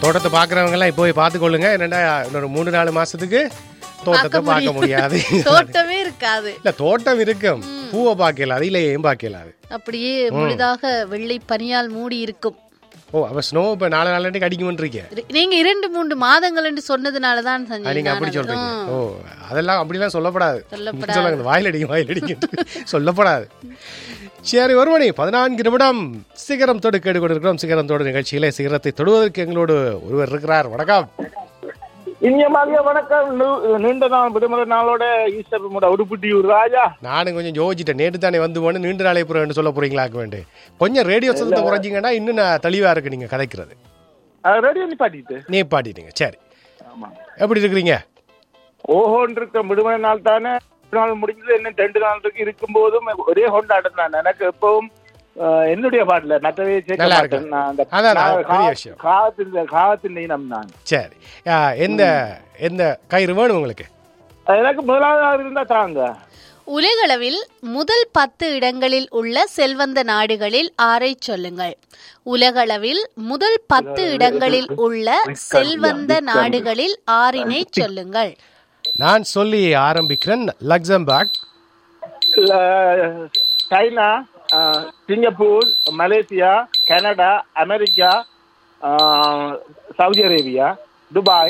தோட்டத்தை பார்க்குறவங்க எல்லாம் போய் பார்த்துக்கொள்ளுங்க என்னடா இன்னொரு மூணு நாலு மாசத்துக்கு தோட்டத்தை பார்க்க முடியாது தோட்டமே இருக்காது இல்ல தோட்டம் இருக்கும் பூவை பார்க்கல அதிலேயும் பார்க்கல அது அப்படியே முழுதாக வெள்ளை பனியால் மூடி இருக்கும் ஓ அப்ப ஸ்னோ இப்ப நாலு நாளைக்கு அடிக்குமென்றீங்க இரு- நீங்க இரண்டு மூன்று மாதங்கள் என்று சொன்னதுனால தான் அது சஞ்சய் நீங்க நான் அப்படி அது- சொல்றீங்க ம். ஓ அதெல்லாம் அப்படிலாம் சொல்லப்படாது சொல்லப்படாது. சொல்லுங்க இந்த வாயில் அடிக்கும் வாயில் அடிக்கும் சொல்லப்படாது சரி ஒரு மணி பதினான்கு நிமிடம் சிகரம் தொடு கேடு கொண்டிருக்கிறோம் சிகரம் தொடு நிகழ்ச்சியிலே சிகரத்தை தொடுவதற்கு எங்களோடு ஒருவர் இருக்கிறார் வணக்கம் இனிய மதிய வணக்கம் நீ- நீண்ட நாள் விடுமுறை நாளோட ஈஸ்டர் மூட உடுப்புட்டியூர் ராஜா நானும் கொஞ்சம் யோசிச்சிட்டேன் நேற்று தானே வந்து போன நீண்ட நாளை புறம் சொல்ல போறீங்களாக்க வேண்டு கொஞ்சம் ரேடியோ சத்தத்தை குறைஞ்சிங்கன்னா இன்னும் நான் தெளிவா இருக்கு நீங்க கதைக்கிறது ரெடி நிப்பாட்டிட்டு நீ பாட்டிட்டீங்க சரி ஆமா எப்படி இருக்கிறீங்க ஓஹோன் இருக்க விடுமுறை நாள் தானே ஒரு நாள் முடிஞ்சது இன்னும் ரெண்டு நாள் இருக்கு இருக்கும் போதும் ஒரே கொண்டாட்டம் தான் எனக்கு எப்பவும் அஹ், என்னுடைய பாட்டுல மற்றவே சேர்க்க நல்லா இருக்கு. மாட்டேன் நான் அந்த அதான் நான் நான் பெரிய கா- விஷயம். காகத்தின் காகத்தின் இனம் நான் சரி ஆ, எந்த எந்த கயிறு வேணும் உங்களுக்கு எனக்கு முதலாவது இருந்தா தாங்க உலகளவில் முதல் பத்து இடங்களில் உள்ள செல்வந்த நாடுகளில் ஆறை சொல்லுங்கள் உலகளவில் முதல் பத்து இடங்களில் உள்ள செல்வந்த நாடுகளில் ஆறினை சொல்லுங்கள் நான் சொல்லி ஆரம்பிக்கிறேன் லக்சம்பர்க் இல்ல, சைனா அஹ், சிங்கப்பூர் மலேசியா கனடா அமெரிக்கா அஹ், சவுதி அரேபியா துபாய்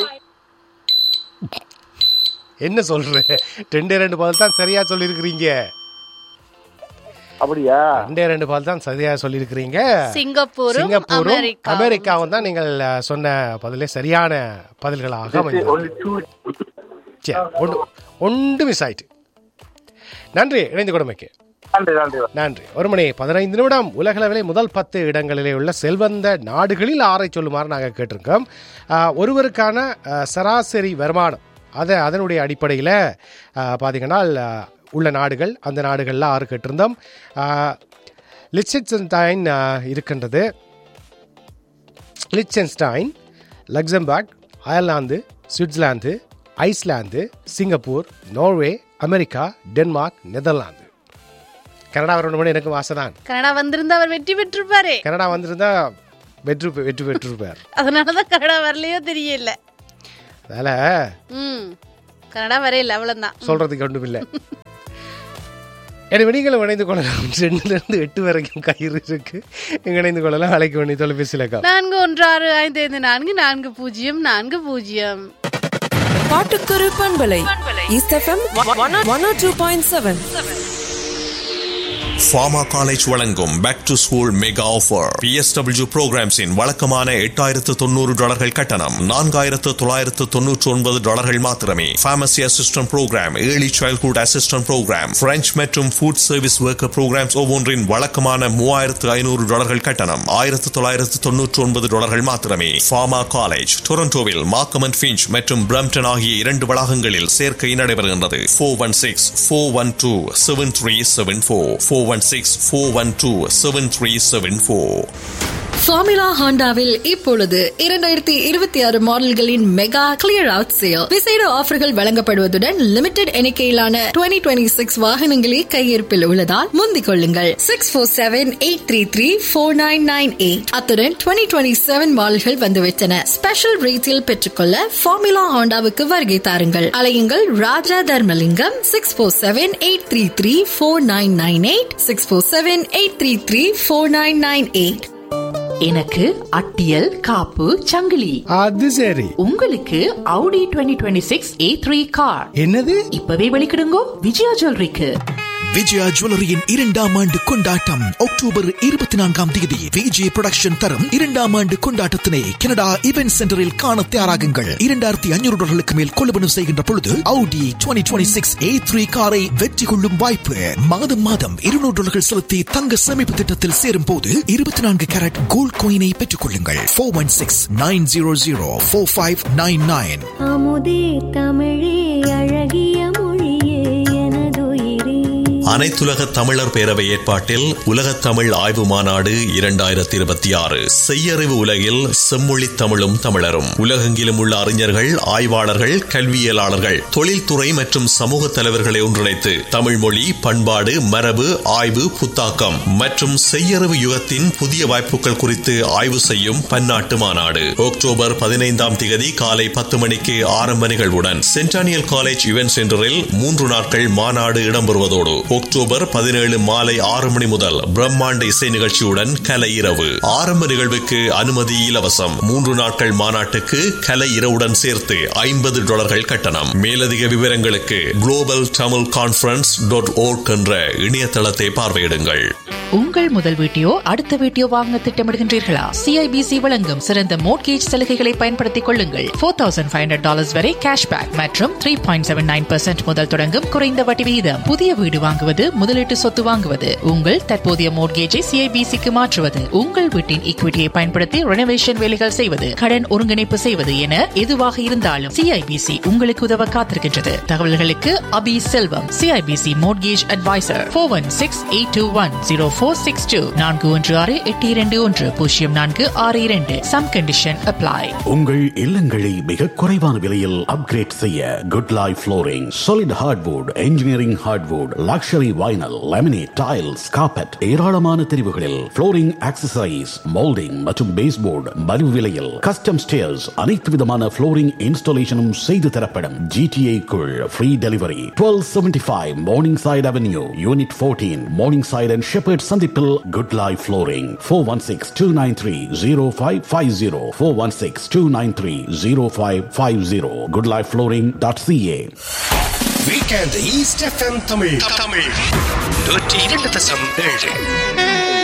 என்ன சொல்ற ரெண்டே ரெண்டு பால் தான் சரியா சொல்லியிருக்கிறீங்க அப்படியா ரெண்டே ரெண்டு பால் தான் சரியா சொல்லியிருக்கிறீங்க சிங்கப்பூரும் சிங்கப்பூரும் அமெரிக்கா அமெரிக்காவும் தான் நீங்கள் அஹ், சொன்ன பதிலே சரியான பதில்களாக அமைந்தது only two சரி ஒன்று ஒன்று மிஸ் ஆயிட்டு நன்றி இணைந்து கொடுமைக்கு நன்றி நன்றி நன்றி ஒரு மணி பதினைந்து நிமிடம் உலகளவிலே முதல் பத்து இடங்களிலே உள்ள செல்வந்த நாடுகளில் ஆறை சொல்லுமாறு நாங்கள் கேட்டிருக்கோம் ஆஹ், ஒருவருக்கான ஆஹ், சராசரி வருமானம் அதை அதனுடைய அடிப்படையில் பார்த்தீங்கன்னா ஆஹ், உள்ள நாடுகள் அந்த நாடுகளில் ஆறு கேட்டிருந்தோம் லிச்சன்ஸ்டைன் இருக்கின்றது Liechtenstein Luxembourg Ireland Switzerland Iceland Singapore Norway America Denmark Netherlands Canada வரணும் எனக்கு ஆசை தான் கனடா வந்திருந்தா அவர் வெற்றி பெற்றிருப்பாரே கனடா வந்திருந்தா வெற்றி பெ- வெற்றி பெற்றிருப்பார் அதனாலதான் கனடா வரலையோ தெரியல அதனால ம் கனடா வரையில அவ்வளவுதான் சொல்றதுக்கு ஒன்றும் இல்லை எனவே நீங்களும் இணைந்து கொள்ளலாம் ரெண்டுல இருந்து எட்டு வரைக்கும் கயிறு இருக்கு நீங்க இணைந்து கொள்ளலாம் அழைக்க வேண்டிய தொலைபேசியில் நான்கு ஒன்று ஆறு ஐந்து ஐந்து நான்கு நான்கு பூஜ்ஜியம் நான்கு பூஜ்ஜியம் பாட்டுக்குரு பண்பலை east FM one two point seven pharma college வழங்கும் back to school mega offer PSW ப்ரோக்ராம்ஸின் வழக்கமான எட்டாயிரத்து தொண்ணூறு டாலர்கள் கட்டணம் நான்காயிரத்து தொள்ளாயிரத்து தொன்னூற்று ஒன்பது டாலர்கள் மாத்திரமே pharmacy assistant programme early childhood assistant programme French மற்றும் ஃபுட் சர்வீஸ் ஒர்க்கர் ப்ரோக்ராம்ஸ் ஒவ்வொன்றின் வழக்கமான மூவாயிரத்து ஐநூறு டாலர்கள் கட்டணம் ஆயிரத்து தொள்ளாயிரத்து தொன்னூற்று ஒன்பது டாலர்கள் மாத்திரமே ஃபார்மா காலேஜ் டொரண்டோவில் மார்க்கம் அண்ட் ஃபிஞ்ச் மற்றும் பிரம்டன் ஆகிய இரண்டு வளாகங்களில் சேர்க்கை நடைபெறுகின்றது four one six four one two seven three seven four four one six four one two seven three seven four formula ஹாண்டாவில் இப்பொழுது இரண்டாயிரத்தி இருபத்தி ஆறு மாடல்களின் மெகா கிளியர் அவுட் சேல் விசேட ஆஃபர்கள் வழங்கப்படுவதுடன் லிமிடெட் எண்ணிக்கையிலான 2026 டுவெண்ட்டி சிக்ஸ் வாகனங்களே கையிருப்பில் உள்ளதால் முந்திக் கொள்ளுங்கள் six four seven eight three three four nine nine eight அத்துடன் டுவெண்ட்டி டுவெண்ட்டி செவன் மாடல்கள் வந்துவிட்டன ஸ்பெஷல் ரேட்டில் பெற்றுக்கொள்ள ஃபார்முலா ஹாண்டாவுக்கு வருகை தாருங்கள் அலையுங்கள் Raja Dharmalingam six four seven eight three three four nine nine eight six four seven eight three three four nine nine eight எனக்கு அட்டியல் காப்பு சங்கிலி அது சரி உங்களுக்கு Audi 2026 A3 கார் என்னது இப்பவே வெளிக்கிடுங்கோ விஜயா ஜுவல்லரிக்கு விஜயா ஜுவல்லரியின் இரண்டாம் ஆண்டு கொண்டாட்டம் அக்டோபர் இருபத்தி நான்காம் தேதி விஜய் புரொடக்ஷன் தரும் இரண்டாம் ஆண்டு கொண்டாட்டத்தினை கனடா இவென்ட் சென்டரில் காண தயாராகுங்கள் இரண்டாயிரத்தி ஐநூறு டாலர்களுக்கு மேல் கொள்வனவு செய்கின்ற பொழுது Audi 2026 டுவெண்ட்டி ஏ த்ரீ காரை வெற்றி கொள்ளும் வாய்ப்பு மாதம் மாதம் இருநூறு டாலர்கள் செலுத்தி தங்க சேமிப்பு திட்டத்தில் சேரும் போது இருபத்தி நான்கு கேரட் கோல்ட் கோயினை பெற்றுக் கொள்ளுங்கள் four one six nine zero zero four five nine nine அமுதே தமிழே அழகிய மொழியே எனதுயிரே அனைத்துலக தமிழர் பேரவை ஏற்பாட்டில் உலகத் தமிழ் ஆய்வு மாநாடு இரண்டாயிரத்தி இருபத்தி ஆறு செய்யறிவு உலகில் செம்மொழி தமிழும் தமிழரும் உலகெங்கிலும் உள்ள அறிஞர்கள் ஆய்வாளர்கள் கல்வியலாளர்கள் தொழில்துறை மற்றும் சமூக தலைவர்களை ஒன்றிணைத்து தமிழ் மொழி பண்பாடு மரபு ஆய்வு புத்தாக்கம் மற்றும் செய்யறிவு யுகத்தின் புதிய வாய்ப்புகள் குறித்து ஆய்வு செய்யும் பன்னாட்டு மாநாடு அக்டோபர் பதினைந்தாம் திகதி காலை பத்து மணிக்கு ஆரம்ப நிகழ்வுடன் சென்டானியல் காலேஜ் இவென்ட் சென்டரில் மூன்று நாட்கள் மாநாடு இடம்பெறுவதோடு அக்டோபர் பதினேழு மாலை ஆறு மணி முதல் பிரம்மாண்ட இசை நிகழ்ச்சியுடன் கலை இரவு ஆரம்ப நிகழ்வுக்கு அனுமதி இலவசம் மூன்று நாட்கள் மாநாட்டுக்கு கலை இரவுடன் சேர்த்து ஐம்பது டாலர்கள் கட்டணம் மேலதிக விவரங்களுக்கு global Tamil conference dot org என்ற இணையதளத்தை பார்வையிடுங்கள் உங்கள் முதல் வீட்டையோ அடுத்த வீட்டையோ வாங்க திட்டமிடுகின்றீர்களா சிஐபிசி வழங்கும் சிறந்த மோட்கேஜ் சலுகைகளை பயன்படுத்திக் கொள்ளுங்கள் four thousand five hundred dollars வரை கேஷ்பேக் மற்றும் த்ரீ பாயிண்ட் செவன் நைன் முதல் தொடங்கும் குறைந்த வட்டி விகிதம் புதிய வீடு வாங்குவது முதலீட்டு சொத்து வாங்குவது உங்கள் தற்போதைய மோட்கேஜை சிஐபிசிக்கு மாற்றுவது உங்கள் வீட்டின் ஈக்விட்டியை பயன்படுத்தி ரெனோவேஷன் வேலைகள் செய்வது கடன் ஒருங்கிணைப்பு செய்வது என எதுவாக இருந்தாலும் சிஐபிசி உங்களுக்கு உதவ காத்திருக்கின்றது தகவல்களுக்கு Abhi Selvam CIBC mortgage advisor four one six eight two one zero four six two நான்கு ஒன்று ஆறு எட்டு இரண்டு ஒன்று பூஜ்ஜியம் நான்கு ஆறு இரண்டு சம் கண்டிஷன் அப்ளை உங்கள் இல்லங்களை மிக குறைவான விலையில் அப்கிரேட் செய்ய Good Life Flooring solid hardwood engineering hardwood luxury vinyl laminate tiles carpet ஏராளமான தெரிவுகளில் ஃப்ளோரிங் ஆக்சசரிஸ் மோல்டிங் மற்றும் பேஸ்போர்டு மலிவு விலையில் கஸ்டம் ஸ்டேர்ஸ் அனைத்து விதமான ஃப்ளோரிங் இன்ஸ்டாலேஷனும் செய்து தரப்படும் ஜிடிஏ குள் free delivery twelve seventy five Morningside Avenue unit fourteen Morningside and Shepherd சந்திப்பில் Good Life Flooring four one six two nine three zero five five zero four one six two nine three zero five five zero Good Life Flooring dot CA weekend east FM Tamil Tamil நூற்றி இரண்டு தசம் ஏழு